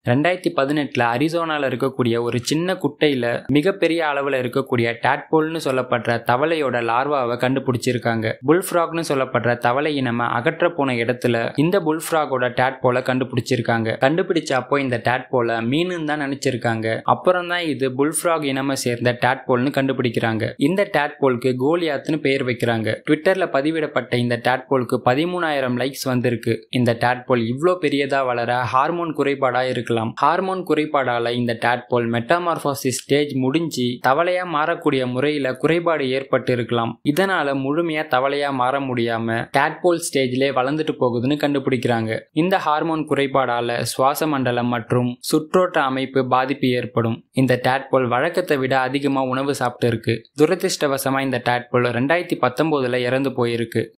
ரெண்டாயிரத்தி பதினெட்டுல அரிசோனால இருக்கக்கூடிய ஒரு சின்ன குட்டையில மிகப்பெரிய அளவுல இருக்கக்கூடிய டாட்போல்னு சொல்லப்படுற தவளையோட லார்வாவை கண்டுபிடிச்சிருக்காங்க புல்ஃப்ராக்னு சொல்லப்படுற தவளை இனம அகற்ற போன இடத்துல இந்த புல்ஃப்ராகோட டாட்போலை கண்டுபிடிச்சிருக்காங்க கண்டுபிடிச்ச அப்போ இந்த டாட்போலை மீனுன்னு தான் நினைச்சிருக்காங்க அப்புறம் தான் இது புல்ஃப்ராக் இனமை சேர்ந்த டாட்போல்னு கண்டுபிடிக்கிறாங்க இந்த டாட்போலுக்கு கோலியாத்னு பெயர் வைக்கிறாங்க ட்விட்டர்ல பதிவிடப்பட்ட இந்த டாட்போலுக்கு பதிமூணாயிரம் லைக்ஸ் வந்திருக்கு இந்த டாட்போல் இவ்வளோ பெரியதா வளர ஹார்மோன் குறைபாடா இருக்கலாம் ஹார்மோன் குறைபாடால இந்த டாட்போல் மெட்டாமார்போசிஸ் ஸ்டேஜ் முடிஞ்சு தவளையா மாறக்கூடிய முறையில குறைபாடு ஏற்பட்டு இருக்கலாம் இதனால முழுமையா தவளையா மாற முடியாம டாட்போல் ஸ்டேஜ்லே வளர்ந்துட்டு போகுதுன்னு கண்டுபிடிக்கிறாங்க இந்த ஹார்மோன் குறைபாடால சுவாச மண்டலம் மற்றும் சுற்றோட்ட அமைப்பு பாதிப்பு ஏற்படும் இந்த டாட்போல் வழக்கத்தை விட அதிகமா உணவு சாப்பிட்டு இருக்கு துரதிருஷ்டவசமா இந்த டாட்போல் ரெண்டாயிரத்தி பத்தொன்பதுல இறந்து போயிருக்கு